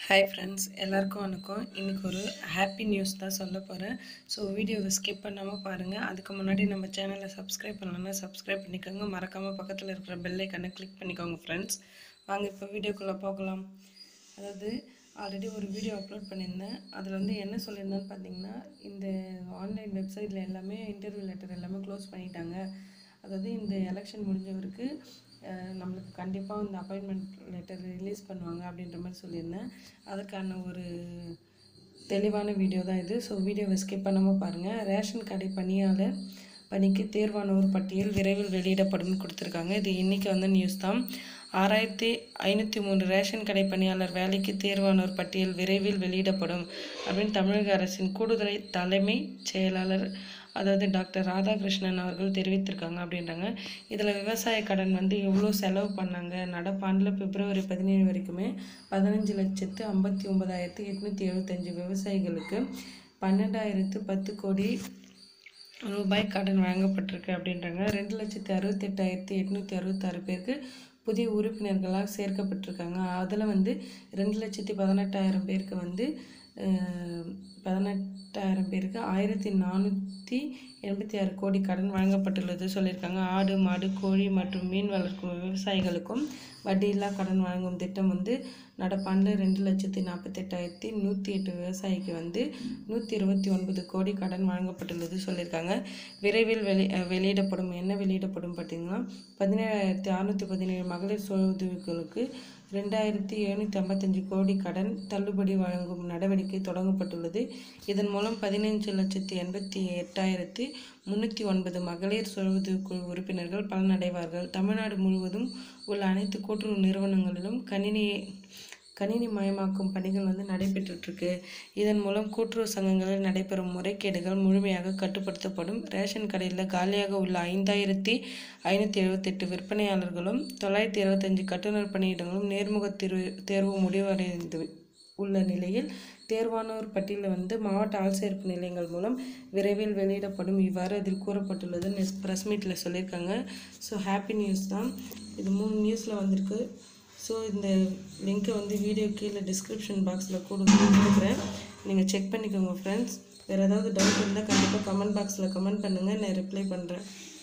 hi friends எல்லாருக்கும் வணக்கம் இன்றைக்கி ஒரு ஹாப்பி நியூஸ் தான் சொல்ல போகிறேன் ஸோ வீடியோவை ஸ்கிப் பண்ணாமல் பாருங்கள் அதுக்கு முன்னாடி நம்ம சேனலை சப்ஸ்கிரைப் பண்ணலன்னா சப்ஸ்கிரைப் பண்ணிக்கோங்க மறக்காமல் பக்கத்தில் இருக்கிற பெல் ஐக்கனை கிளிக் பண்ணிக்கோங்க ஃப்ரெண்ட்ஸ் வாங்க இப்போ வீடியோக்குள்ளே போகலாம் அதாவது ஆல்ரெடி ஒரு வீடியோ அப்லோட் பண்ணியிருந்தேன் அதில் வந்து என்ன சொல்லியிருந்தேன்னு பார்த்தீங்கன்னா இந்த ஆன்லைன் வெப்சைட்டில் எல்லாமே இன்டர்வியூ லெட்டர் எல்லாமே க்ளோஸ் பண்ணிட்டாங்க அதாவது இந்த எலெக்ஷன் முடிஞ்சவருக்கு அஹ், நம்மளுக்கு கண்டிப்பாக இந்த அப்பாயின்மெண்ட் லெட்டர் ரிலீஸ் பண்ணுவாங்க அப்படின்ற மாதிரி சொல்லியிருந்தேன் அதுக்கான ஒரு தெளிவான வீடியோ தான் இது ஸோ வீடியோவை ஸ்கிப் பண்ணாமல் பாருங்கள் ரேஷன் கடை பணியாளர் பணிக்கு தேர்வானோர் பட்டியல் விரைவில் வெளியிடப்படும்னு கொடுத்துருக்காங்க இது இன்றைக்கி வந்த நியூஸ் தான் ஆறாயிரத்தி ஐநூற்றி மூணு ரேஷன் கடை பணியாளர் வேலைக்கு தேர்வானோர் பட்டியல் விரைவில் வெளியிடப்படும் அப்படின்னு தமிழக அரசின் கூடுதலை தலைமை செயலாளர் அதாவது டாக்டர் ராதாகிருஷ்ணன் அவர்கள் தெரிவித்திருக்காங்க அப்படின்றாங்க இதில் விவசாய கடன் வந்து எவ்வளோ செலவு பண்ணாங்க நடப்பாண்டில் பிப்ரவரி பதினேழு வரைக்குமே பதினஞ்சு லட்சத்து ஐம்பத்தி ஒன்பதாயிரத்து எட்நூற்றி எழுபத்தஞ்சு விவசாயிகளுக்கு பன்னெண்டாயிரத்து பத்து கோடி ரூபாய் கடன் வழங்கப்பட்டிருக்கு அப்படின்றாங்க ரெண்டு லட்சத்தி அறுபத்தெட்டாயிரத்தி எட்நூற்றி அறுபத்தாறு பேருக்கு புதிய உறுப்பினர்களாக சேர்க்கப்பட்டிருக்காங்க அதில் வந்து ரெண்டு லட்சத்தி பதினெட்டாயிரம் பேருக்கு வந்து அஹ், பதினெட்டாயிரம் பேருக்கு ஆயிரத்தி நானூற்றி எண்பத்தி ஆறு கோடி கடன் வழங்கப்பட்டுள்ளது சொல்லியிருக்காங்க ஆடு மாடு கோழி மற்றும் மீன் வளர்க்கும் விவசாயிகளுக்கும் வட்டியில்லா கடன் வழங்கும் திட்டம் வந்து நடப்பாண்டில் ரெண்டு லட்சத்தி நாற்பத்தெட்டாயிரத்தி நூற்றி எட்டு விவசாயிக்கு வந்து நூற்றி இருபத்தி ஒன்பது கோடி கடன் வழங்கப்பட்டுள்ளது சொல்லியிருக்காங்க விரைவில் வெளி அஹ் வெளியிடப்படும் என்ன வெளியிடப்படும் பார்த்தீங்கன்னா பதினேழாயிரத்தி அறுநூற்றி பதினேழு மகளிர் சுய உதவிகளுக்கு ரெண்டாயிரத்தி எழுநூற்றி ஐம்பத்தஞ்சு கோடி கடன் தள்ளுபடி வழங்கும் நடவடிக்கை தொடங்கப்பட்டுள்ளது இதன் மூலம் பதினைஞ்சு லட்சத்தி எண்பத்தி எட்டாயிரத்தி முந்நூற்றி ஒன்பது மகளிர் சுய உதவிக்குழு உறுப்பினர்கள் பலனடைவார்கள் தமிழ்நாடு முழுவதும் உள்ள அனைத்து கூட்டுறவு நிறுவனங்களிலும் கணினியை கணினி மயமாக்கும் பணிகள் வந்து நடைபெற்றுட்ருக்கு இதன் மூலம் கூட்டுறவு சங்கங்களில் நடைபெறும் முறைகேடுகள் முழுமையாக கட்டுப்படுத்தப்படும் ரேஷன் கடையில் காலியாக உள்ள ஐந்தாயிரத்தி ஐநூற்றி எழுபத்தெட்டு விற்பனையாளர்களும் தொள்ளாயிரத்தி இருபத்தஞ்சு கட்டுநர் பணியிடங்களும் நேர்முக தேர்வு தேர்வு முடிவடைந்து உள்ள நிலையில் தேர்வானோர் பட்டியலில் வந்து மாவட்ட ஆள்சேர்ப்பு நிலையங்கள் மூலம் விரைவில் வெளியிடப்படும் இவ்வாறு அதில் கூறப்பட்டுள்ளது ப்ரெஸ் மீட்டில் சொல்லியிருக்காங்க ஸோ ஹாப்பி நியூஸ் தான் இது மூணு நியூஸில் வந்திருக்கு ஸோ இந்த லிங்க்கை வந்து வீடியோ கீழே டிஸ்கிரிப்ஷன் பாக்ஸில் கூட கொடுக்குறேன் நீங்கள் செக் பண்ணிக்கோங்க ஃப்ரெண்ட்ஸ் வேறு ஏதாவது டவுட் இருந்தால் கண்டிப்பாக கமெண்ட் பாக்ஸில் கமெண்ட் பண்ணுங்கள் நான் ரிப்ளை பண்ணுறேன்